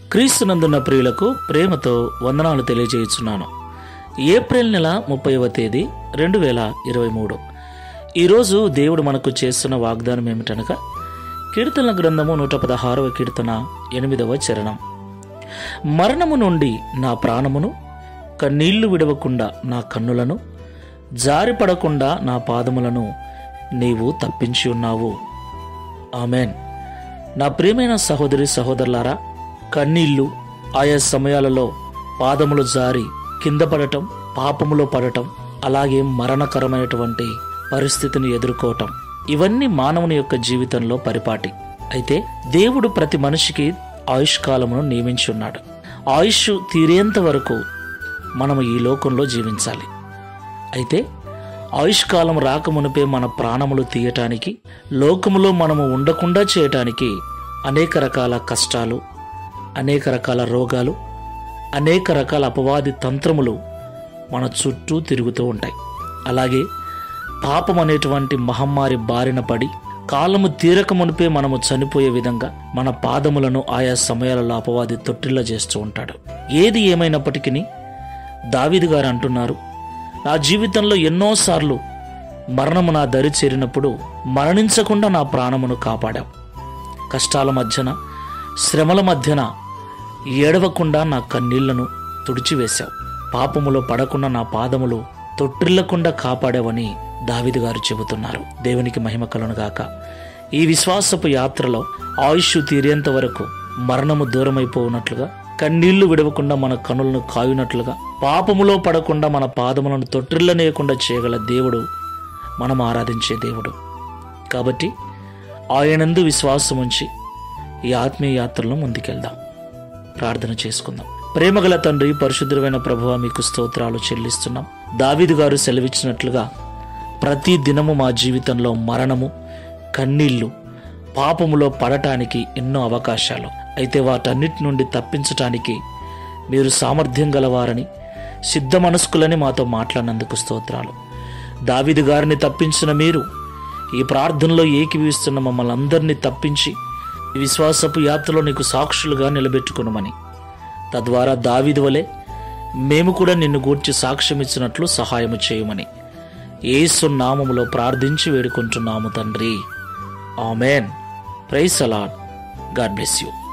క్రీస్తునందున్న ప్రియులకు ప్రేమతో వందనాలు తెలియజేయుచున్నాను ఏప్రిల్ నెల ముప్పైవ తేదీ రెండు వేల ఇరవై మూడు ఈరోజు దేవుడు మనకు చేస్తున్న వాగ్దానం ఏమిటనగా కీర్తన గ్రంథము నూట పదహారవ కీర్తన ఎనిమిదవ చరణం మరణము నుండి నా ప్రాణమును కన్నీళ్లు విడవకుండా నా కన్నులను జారిపడకుండా నా పాదములను నీవు తప్పించి ఉన్నావు ఆమెన్ నా ప్రియమైన సహోదరి సహోదరులారా కన్నీళ్లు ఆయా సమయాలలో పాదములు జారి కింద పడటం పాపములో పడటం అలాగే మరణకరమైనటువంటి పరిస్థితిని ఎదుర్కోవటం ఇవన్నీ మానవుని యొక్క జీవితంలో పరిపాటి అయితే దేవుడు ప్రతి మనిషికి ఆయుష్ కాలమును నియమించి ఉన్నాడు ఆయుష్ తీరేంత వరకు మనము ఈ లోకంలో జీవించాలి అయితే ఆయుష్కాలం రాకమునిపే మన ప్రాణములు తీయటానికి లోకములో మనము ఉండకుండా చేయటానికి అనేక రకాల కష్టాలు అనేక రకాల రోగాలు అనేక రకాల అపవాది తంత్రములు మన చుట్టూ తిరుగుతూ ఉంటాయి అలాగే పాపం అనేటువంటి మహమ్మారి బారిన పడి కాలము తీరక మునిపే మనము చనిపోయే విధంగా మన పాదములను ఆయా సమయాలలో అపవాది తొట్టిల్ల చేస్తూ ఉంటాడు ఏది ఏమైనప్పటికీ దావీదు గారు అంటున్నారు నా జీవితంలో ఎన్నోసార్లు మరణము నా దరి చేరినప్పుడు మరణించకుండా నా ప్రాణమును కాపాడావు కష్టాల మధ్యన శ్రమల మధ్యన ఏడవకుండా నా కన్నీళ్లను తుడిచివేశావు పాపములో పడకుండా నా పాదములు తొట్టిల్లకుండా కాపాడావని దావిదు గారు చెబుతున్నారు దేవునికి మహిమ కలను గాక ఈ విశ్వాసపు యాత్రలో ఆయుష్ తీరేంత వరకు మరణము దూరమైపోవునట్లుగా కన్నీళ్లు విడవకుండా మన కనులను కాయునట్లుగా పాపములో పడకుండా మన పాదములను తొట్టిల్లనేయకుండా చేయగల దేవుడు మనం ఆరాధించే దేవుడు కాబట్టి ఆయనందు విశ్వాసం ఉంచి ఈ ఆత్మీయ యాత్రలో ముందుకెళ్దాం ప్రార్థన చేసుకుందాం ప్రేమగల తండ్రి పరిశుద్ధమైన ప్రభువ మీకు స్తోత్రాలు చెల్లిస్తున్నాం దావీదు గారు సెలవిచ్చినట్లుగా ప్రతి దినము మా జీవితంలో మరణము కన్నీళ్లు పాపములో పడటానికి ఎన్నో అవకాశాలు అయితే వాటన్నిటి నుండి తప్పించటానికి మీరు సామర్థ్యం గలవారని సిద్ధ మనస్కులని మాతో మాట్లాడినందుకు స్తోత్రాలు దావీదు గారిని తప్పించిన మీరు ఈ ప్రార్థనలో ఏకీవిస్తున్న మమ్మల్ని అందరినీ తప్పించి ఈ విశ్వాసపు యాత్రలో నీకు సాక్షులుగా నిలబెట్టుకునమని తద్వారా దావీదు వలె మేము కూడా నిన్ను గూర్చి సాక్ష్యం ఇచ్చినట్లు సహాయము చేయమని ఏసు నామములో ప్రార్థించి వేడుకుంటున్నాము తండ్రి ఆమెన్ ప్రైస్ అలాడ్ గాడ్ బ్లెస్ యూ